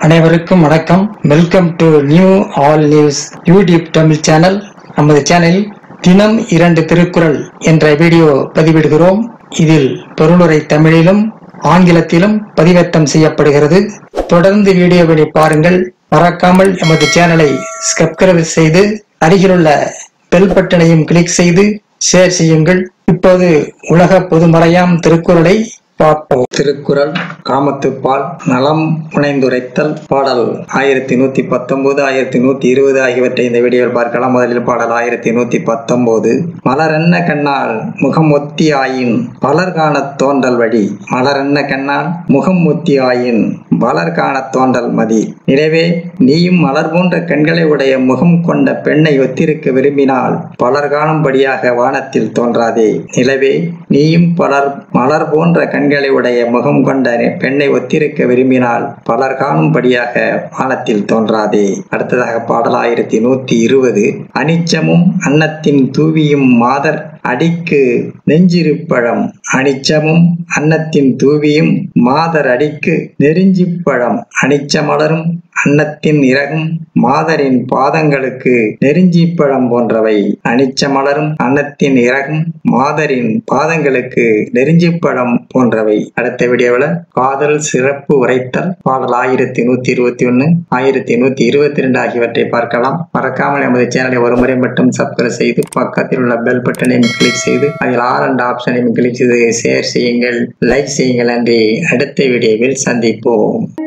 அனைவருக்கும் வணக்கம் welcome to new all news YouTube Tamil channel நமது சேனலில் தினம் இரண்டு திருக்குறள் என்ற வீடியோ பதிவிடுகிறோம் இதில் பொருளுரை தமிழிலும் ஆங்கிலத்திலும் பதிவேற்றம் செய்யப்படுகிறது தொடர்ந்து வீடியோவினை பாருங்கள் மறக்காமல் எமது சேனலை சப்ஸ்கிரைப் செய்து அருகிலுள்ள பெல் பட்டனையும் கிளிக் செய்து ஷேர் செய்யுங்கள் இப்போது உலக பொதுமறையாம் திருக்குறளை பார்ப்போம் திருக்குறள் காமத்துப்பால் நலம் புனைந்துரைத்தல் பாடல் ஆயிரத்தி நூத்தி பத்தொன்பது ஆயிரத்தி நூத்தி இருபது ஆகியவற்றை இந்த வீடியோவில் பார்க்கலாம் முதலில் பாடல் ஆயிரத்தி நூத்தி பத்தொன்பது மலரென்ன கண்ணால் முகம் ஒத்தி ஆயின் பலர் காணத் தோன்றல் வழி மலரென்ன கண்ணால் முகம் ஒத்தி ஆயின் பலர் காணத் தோன்றல் மதி எனவே நீயும் மலர் போன்ற கண்களை உடைய முகம் கொண்ட பெண்ணை ஒத்திருக்க விரும்பினால் பலர் காணும்படியாக வானத்தில் தோன்றாதே நிலவே நீயும் பலர் மலர் போன்ற கண்களை உடைய முகம் கொண்ட பெண்ணை ஒத்திருக்க விரும்பினால் பலர் காணும்படியாக வானத்தில் தோன்றாதே அடுத்ததாக பாடல் ஆயிரத்தி நூத்தி இருபது அனிச்சமும் அன்னத்தின் தூவியும் மாதர் அடிக்கு நெஞ்சிருப்பழம் அனிச்சமும் அன்னத்தின் தூவியும் மாதர் அடிக்கு நெருஞ்சிப்பழம் அனிச்சமலரும் அன்னத்தின் இறகும் மாதரின் பாதங்களுக்கு நெருஞ்சிப்பழம் போன்றவை அனிச்சமலரும் அன்னத்தின் இறகும் மாதரின் பாதங்களுக்கு நெருஞ்சிப்பழம் போன்றவை அடுத்த வீடியோவில் காதல் சிறப்பு உரைத்தல் பாடல் ஆயிரத்தி நூத்தி இருபத்தி ஒன்னு ஆயிரத்தி நூத்தி இருபத்தி ரெண்டு ஆகியவற்றை பார்க்கலாம் மறக்காமல் எமது சேனலை ஒருமுறை மட்டும் சப்ஸ்கிரைப் செய்து பக்கத்தில் உள்ள பெல் பட்டனையும் கிளிக் செய்து அதில் ஆர் அண்ட் ஆப்ஷனையும் கிளிக் செய்து ஷேர் செய்யுங்கள் லைக் செய்யுங்கள் நன்றி அடுத்த வீடியோவில் சந்திப்போம்